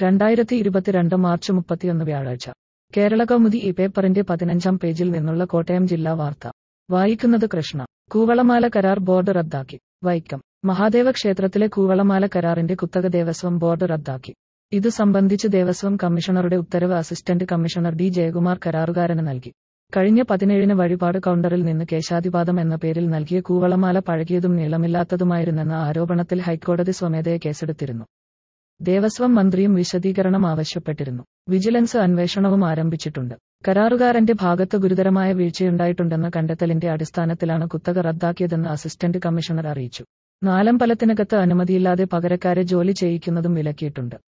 രണ്ടായിരത്തി ഇരുപത്തിരണ്ട് മാർച്ച് മുപ്പത്തിയൊന്ന് വ്യാഴാഴ്ച കേരള കൗമുദി ഈ പേപ്പറിന്റെ പതിനഞ്ചാം പേജിൽ നിന്നുള്ള കോട്ടയം ജില്ലാ വാർത്ത വായിക്കുന്നത് കൃഷ്ണ കൂവളമാല കരാർ ബോർഡ് റദ്ദാക്കി വൈക്കം മഹാദേവ ക്ഷേത്രത്തിലെ കൂവളമാല കരാറിന്റെ കുത്തക ദേവസ്വം ബോർഡ് റദ്ദാക്കി ഇതു സംബന്ധിച്ച് ദേവസ്വം കമ്മീഷണറുടെ ഉത്തരവ് അസിസ്റ്റന്റ് കമ്മീഷണർ ഡി ജയകുമാർ കരാറുകാരന് നൽകി കഴിഞ്ഞ പതിനേഴിന് വഴിപാട് കൗണ്ടറിൽ നിന്ന് കേശാധിപാതം എന്ന പേരിൽ നൽകിയ കൂവളമാല പഴകിയതും നീളമില്ലാത്തതുമായിരുന്നെന്ന ആരോപണത്തിൽ ഹൈക്കോടതി സ്വമേധയെ കേസെടുത്തിരുന്നു ദേവസ്വം മന്ത്രിയും വിശദീകരണം ആവശ്യപ്പെട്ടിരുന്നു വിജിലൻസ് അന്വേഷണവും ആരംഭിച്ചിട്ടുണ്ട് കരാറുകാരന്റെ ഭാഗത്ത് ഗുരുതരമായ വീഴ്ചയുണ്ടായിട്ടുണ്ടെന്ന കണ്ടെത്തലിന്റെ അടിസ്ഥാനത്തിലാണ് കുത്തക റദ്ദാക്കിയതെന്ന് അസിസ്റ്റന്റ് കമ്മീഷണർ അറിയിച്ചു നാലമ്പലത്തിനകത്ത് അനുമതിയില്ലാതെ പകരക്കാരെ ജോലി ചെയ്യിക്കുന്നതും വിലക്കിയിട്ടുണ്ട്